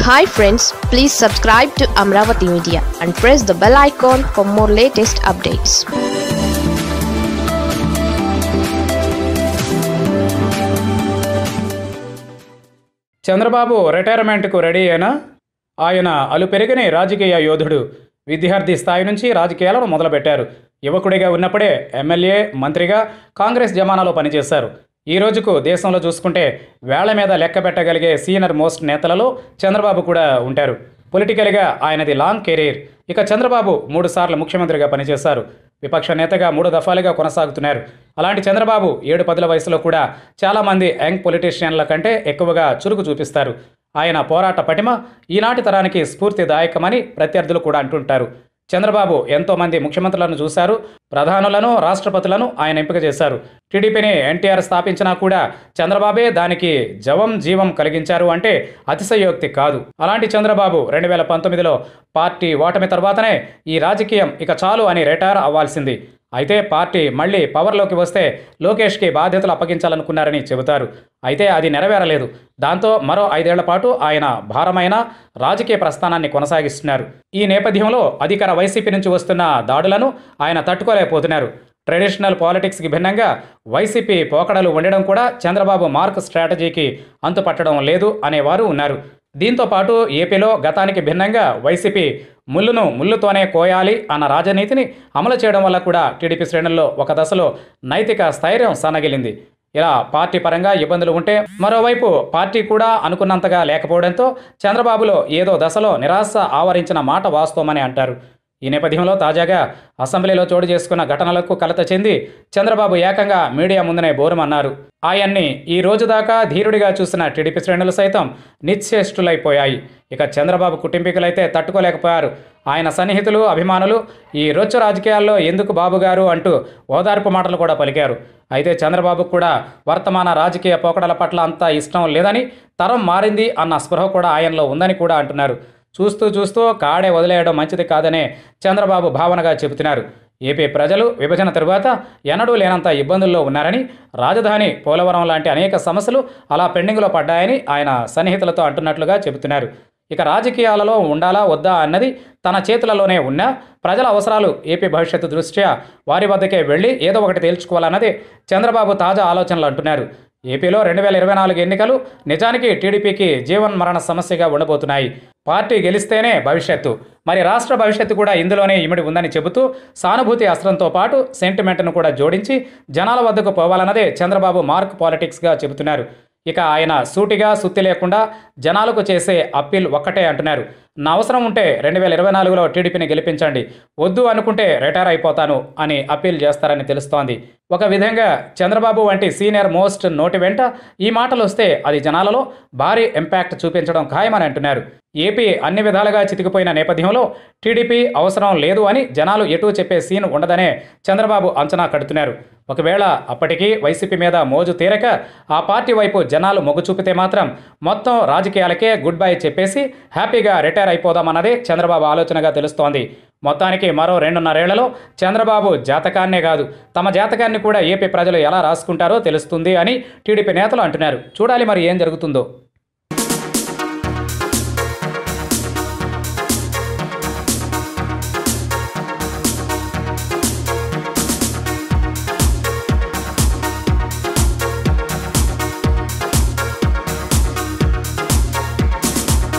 hi friends please subscribe to Amaravati media and press the bell icon for more latest updates Chandrababu రిటైర్మెంట్కు ready అయినా ఆయన అలు పెరిగిన రాజకీయ యోధుడు విద్యార్థి స్థాయి నుంచి రాజకీయాలను మొదలుపెట్టారు యువకుడిగా ఉన్నప్పుడే ఎమ్మెల్యే మంత్రిగా కాంగ్రెస్ జమానాలో పనిచేశారు ఈ రోజుకు దేశంలో చూసుకుంటే వేళ్ల మీద లెక్క పెట్టగలిగే సీనియర్ మోస్ట్ నేతలలో చంద్రబాబు కూడా ఉంటారు పొలిటికల్గా ఆయనది లాంగ్ కెరీర్ ఇక చంద్రబాబు మూడు సార్లు ముఖ్యమంత్రిగా పనిచేశారు విపక్ష నేతగా మూడు దఫాలుగా కొనసాగుతున్నారు అలాంటి చంద్రబాబు ఏడు పదుల వయసులో కూడా చాలామంది యంగ్ పొలిటీషియన్ల కంటే ఎక్కువగా చురుకు చూపిస్తారు ఆయన పోరాట పటిమ ఈనాటి తరానికి స్ఫూర్తిదాయకమని ప్రత్యర్థులు కూడా అంటుంటారు చంద్రబాబు ఎంతోమంది ముఖ్యమంత్రులను చూశారు ప్రధానులను రాష్ట్రపతులను ఆయన ఎంపిక చేశారు టీడీపీని ఎన్టీఆర్ స్థాపించినా కూడా చంద్రబాబే దానికి జవం జీవం కలిగించారు అంటే అతిశయోక్తి కాదు అలాంటి చంద్రబాబు రెండు వేల పంతొమ్మిదిలో పార్టీ ఓటమి తర్వాతనే ఈ రాజకీయం ఇక చాలు అని రిటైర్ అవ్వాల్సింది అయితే పార్టీ మళ్ళీ పవర్లోకి వస్తే లోకేష్కి బాధ్యతలు అప్పగించాలనుకున్నారని చెబుతారు అయితే అది నెరవేరలేదు దాంతో మరో ఐదేళ్ల పాటు ఆయన భారమైన రాజకీయ ప్రస్థానాన్ని కొనసాగిస్తున్నారు ఈ నేపథ్యంలో అధికార వైసీపీ నుంచి వస్తున్న దాడులను ఆయన తట్టుకోలేకపోతున్నారు ట్రెడిషనల్ పాలిటిక్స్కి భిన్నంగా వైసీపీ పోకడలు ఉండడం కూడా చంద్రబాబు మార్క్ స్ట్రాటజీకి అంతుపట్టడం లేదు అనేవారు ఉన్నారు దీంతో పాటు ఏపీలో గతానికి భిన్నంగా వైసీపీ ముళ్ళును ముళ్ళుతోనే కోయాలి అన్న రాజనీతిని అమలు చేయడం వల్ల కూడా టీడీపీ శ్రేణుల్లో ఒక దశలో నైతిక స్థైర్యం సన్నగిలింది ఇలా పార్టీ పరంగా ఇబ్బందులు ఉంటే మరోవైపు పార్టీ కూడా అనుకున్నంతగా లేకపోవడంతో చంద్రబాబులో ఏదో దశలో నిరాశ ఆవరించిన మాట వాస్తవమని అంటారు ఈ నేపథ్యంలో తాజాగా అసెంబ్లీలో చోటు చేసుకున్న ఘటనలకు కలత చెంది చంద్రబాబు ఏకంగా మీడియా ముందునే బోరమన్నారు ఆయన్ని ఈ రోజు దాకా ధీరుడిగా చూసిన టీడీపీ శ్రేణులు సైతం నిశ్చేష్టులైపోయాయి ఇక చంద్రబాబు కుటుంబీకులైతే తట్టుకోలేకపోయారు ఆయన సన్నిహితులు అభిమానులు ఈ రొచ్చు రాజకీయాల్లో ఎందుకు బాబు గారు అంటూ ఓదార్పు మాటలు కూడా పలికారు అయితే చంద్రబాబు కూడా వర్తమాన రాజకీయ పోకడల పట్ల అంత ఇష్టం లేదని తరం మారింది అన్న స్పృహ కూడా ఆయనలో ఉందని కూడా అంటున్నారు చూస్తూ చూస్తూ కాడే వదిలేయడం మంచిది కాదనే చంద్రబాబు భావనగా చెబుతున్నారు ఏపీ ప్రజలు విభజన తరువాత ఎన్నడూ లేనంత ఇబ్బందుల్లో ఉన్నారని రాజధాని పోలవరం లాంటి అనేక సమస్యలు అలా పెండింగ్లో పడ్డాయని ఆయన సన్నిహితులతో అంటున్నట్లుగా చెబుతున్నారు ఇక రాజకీయాలలో ఉండాలా వద్దా అన్నది తన చేతులలోనే ఉన్నా ప్రజల అవసరాలు ఏపీ భవిష్యత్తు దృష్ట్యా వారి వద్దకే వెళ్ళి ఏదో ఒకటి తేల్చుకోవాలన్నది చంద్రబాబు తాజా ఆలోచనలు అంటున్నారు ఏపీలో రెండు వేల ఇరవై నాలుగు ఎన్నికలు నిజానికి టీడీపీకి జీవన్ మరణ సమస్యగా ఉండబోతున్నాయి పార్టీ గెలిస్తేనే భవిష్యత్తు మరి రాష్ట్ర భవిష్యత్తు కూడా ఇందులోనే ఇమిడి ఉందని చెబుతూ సానుభూతి అస్త్రంతో పాటు సెంటిమెంట్ను కూడా జోడించి జనాల వద్దకు పోవాలన్నదే చంద్రబాబు మార్క్ పాలిటిక్స్గా చెబుతున్నారు ఇక ఆయన సూటిగా సుత్తి లేకుండా జనాలకు చేసే అప్పీల్ ఒక్కటే అంటున్నారు నా అవసరం ఉంటే రెండు వేల ఇరవై నాలుగులో టీడీపీని గెలిపించండి వద్దు అనుకుంటే రిటైర్ అయిపోతాను అని అప్పీల్ చేస్తారని తెలుస్తోంది ఒక విధంగా చంద్రబాబు వంటి సీనియర్ మోస్ట్ నోటి వెంట ఈ మాటలు వస్తే అది జనాలలో భారీ ఇంపాక్ట్ చూపించడం ఖాయమని అంటున్నారు ఏపీ అన్ని విధాలుగా చితికిపోయిన నేపథ్యంలో టీడీపీ అవసరం లేదు అని జనాలు ఎటు చెప్పే సీన్ ఉండదనే చంద్రబాబు అంచనా కడుతున్నారు ఒకవేళ అప్పటికీ వైసీపీ మీద మోజు తీరక ఆ పార్టీ వైపు జనాలు మొగ్గు చూపితే మాత్రం మొత్తం రాజకీయాలకే గుడ్ బై చెప్పేసి హ్యాపీగా రిటైర్ అయిపోదామన్నదే చంద్రబాబు ఆలోచనగా తెలుస్తోంది మొత్తానికి మరో రెండున్నరేళ్లలో చంద్రబాబు జాతకాన్నే కాదు తమ జాతకాన్ని కూడా ఏపీ ప్రజలు ఎలా రాసుకుంటారో తెలుస్తుంది అని టీడీపీ నేతలు అంటున్నారు చూడాలి మరి ఏం జరుగుతుందో